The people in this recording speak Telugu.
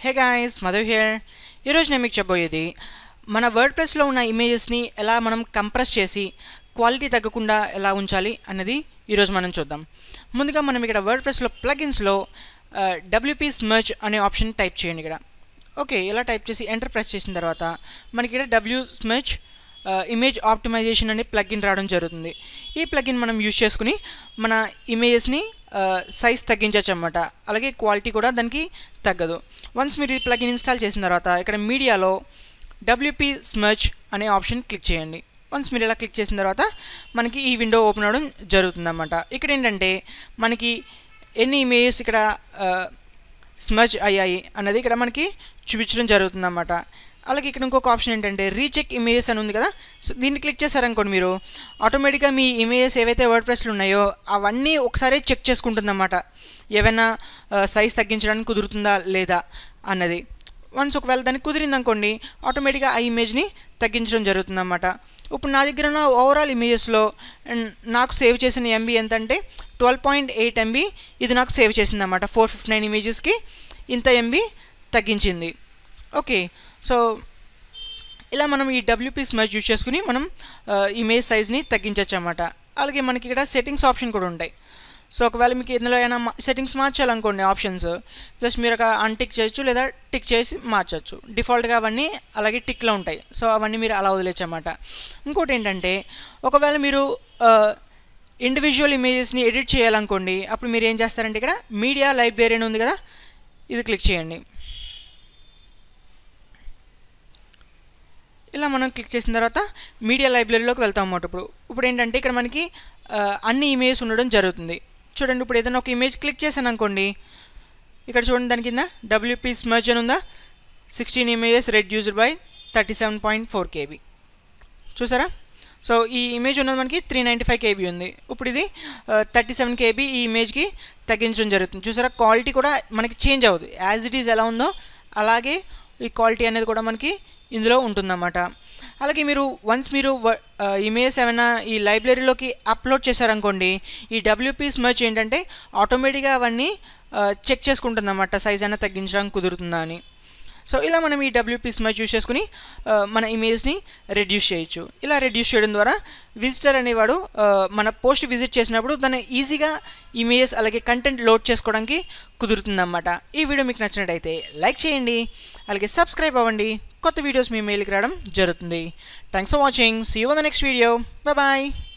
హే గాయస్ మధు హియర్ ఈరోజు నేను మీకు చెప్పబోయేది మన వర్డ్ ప్రెస్లో ఉన్న ఇమేజెస్ని ఎలా మనం కంప్రెస్ చేసి క్వాలిటీ తగ్గకుండా ఎలా ఉంచాలి అన్నది ఈరోజు మనం చూద్దాం ముందుగా మనం ఇక్కడ వర్డ్ ప్రెస్లో ప్లగిన్స్లో డబ్ల్యూపీ స్మర్చ్ అనే ఆప్షన్ టైప్ చేయండి ఇక్కడ ఓకే ఇలా టైప్ చేసి ఎంటర్ ప్రెస్ చేసిన తర్వాత మనకి ఇక్కడ డబ్ల్యూ స్మర్చ్ ఇమేజ్ ఆప్టిమైజేషన్ అనే ప్లగిన్ రావడం జరుగుతుంది ఈ ప్లగిన్ మనం యూజ్ చేసుకుని మన ఇమేజెస్ని సైజ్ తగ్గించవచ్చు అనమాట అలాగే క్వాలిటీ కూడా దానికి తగ్గదు వన్స్ మీరు ఈ ప్లగిన్ ఇన్స్టాల్ చేసిన తర్వాత ఇక్కడ మీడియాలో డబ్ల్యూపీ స్మర్చ్ అనే ఆప్షన్ క్లిక్ చేయండి వన్స్ మీరు ఇలా క్లిక్ చేసిన తర్వాత మనకి ఈ విండో ఓపెన్ అవ్వడం జరుగుతుందన్నమాట ఇక్కడ ఏంటంటే మనకి ఎన్ని ఇమేజెస్ ఇక్కడ స్మర్చ్ అయ్యాయి అన్నది ఇక్కడ మనకి చూపించడం జరుగుతుందన్నమాట అలాగే ఇక్కడ ఇంకొక ఆప్షన్ ఏంటంటే రీచెక్ ఇమేజెస్ అని ఉంది కదా సో దీన్ని క్లిక్ చేశారనుకోండి మీరు ఆటోమేటిక్గా మీ ఇమేజెస్ ఏవైతే వర్డ్ ప్రెస్లు ఉన్నాయో అవన్నీ ఒకసారి చెక్ చేసుకుంటుందన్నమాట ఏమైనా సైజ్ తగ్గించడానికి కుదురుతుందా లేదా అన్నది వన్స్ ఒకవేళ దానికి కుదిరింది అనుకోండి ఆటోమేటిక్గా ఆ ఇమేజ్ని తగ్గించడం జరుగుతుందన్నమాట ఇప్పుడు నా దగ్గర ఉన్న ఓవరాల్ ఇమేజెస్లో నాకు సేవ్ చేసిన ఎంబీ ఎంత అంటే ట్వెల్వ్ పాయింట్ ఎయిట్ ఎంబీ ఇది నాకు సేవ్ చేసిందన్నమాట ఫోర్ ఫిఫ్టీ నైన్ ఇమేజెస్కి ఇంత ఎంబీ తగ్గించింది ఓకే సో ఇలా మనం ఈ డబ్ల్యూపీ స్మర్జ్ యూజ్ చేసుకుని మనం ఇమేజ్ సైజ్ని తగ్గించవచ్చు అన్నమాట అలాగే మనకి ఇక్కడ సెట్టింగ్స్ ఆప్షన్ కూడా ఉంటాయి సో ఒకవేళ మీకు ఇందులో ఏమైనా సెట్టింగ్స్ మార్చాలనుకోండి ఆప్షన్స్ జస్ట్ మీరు అక్కడ అన్టిక్ చేయొచ్చు లేదా టిక్ చేసి మార్చచ్చు డిఫాల్ట్గా అవన్నీ అలాగే టిక్లో ఉంటాయి సో అవన్నీ మీరు అలా వదిలేచ్చు అన్నమాట ఇంకోటి ఏంటంటే ఒకవేళ మీరు ఇండివిజువల్ ఇమేజెస్ని ఎడిట్ చేయాలనుకోండి అప్పుడు మీరు ఏం చేస్తారంటే ఇక్కడ మీడియా లైబ్రరీ అని ఉంది కదా ఇది క్లిక్ చేయండి ఇలా మనం క్లిక్ చేసిన తర్వాత మీడియా లైబ్రరీలోకి వెళ్తాం అన్నమాట ఇప్పుడు ఇప్పుడు ఏంటంటే ఇక్కడ మనకి అన్ని ఇమేజెస్ ఉండడం జరుగుతుంది చూడండి ఇప్పుడు ఏదైనా ఒక ఇమేజ్ క్లిక్ చేశాను అనుకోండి ఇక్కడ చూడండి దాని కింద డబ్ల్యూపీ స్మర్జ్ అని ఉందా sixteen images reduced by thirty seven point four KB చూసారా సో ఈ ఇమేజ్ ఉన్నది మనకి త్రీ నైంటీ ఫైవ్ కేబీ ఉంది ఇప్పుడు ఇది థర్టీ సెవెన్ కేబీ ఈ ఇమేజ్కి తగ్గించడం జరుగుతుంది చూసారా క్వాలిటీ కూడా మనకి చేంజ్ అవ్వదు యాజ్ ఇట్ ఈజ్ ఎలా ఉందో అలాగే ఈ క్వాలిటీ అనేది కూడా మనకి ఇందులో ఉంటుందన్నమాట అలాగే మీరు వన్స్ మీరు ఇమేజ్ ఏమైనా ఈ లైబ్రరీలోకి అప్లోడ్ చేశారనుకోండి ఈ డబ్ల్యూపీ స్మర్చ్ ఏంటంటే ఆటోమేటిక్గా అవన్నీ చెక్ చేసుకుంటుందన్నమాట సైజ్ అయినా తగ్గించడానికి కుదురుతుందా అని సో ఇలా మనం ఈ డబ్ల్యూపీ స్మర్చ్ యూస్ చేసుకుని మన ఇమేజ్ని రెడ్యూస్ చేయొచ్చు ఇలా రెడ్యూస్ చేయడం ద్వారా విజిటర్ అనేవాడు మన పోస్ట్ విజిట్ చేసినప్పుడు తను ఈజీగా ఇమేజెస్ అలాగే కంటెంట్ లోడ్ చేసుకోవడానికి కుదురుతుందన్నమాట ఈ వీడియో మీకు నచ్చినట్టయితే లైక్ చేయండి అలాగే సబ్స్క్రైబ్ అవ్వండి కొత్త వీడియోస్ మీ మెయిల్కి రావడం జరుగుతుంది thanks for watching see you the next video bye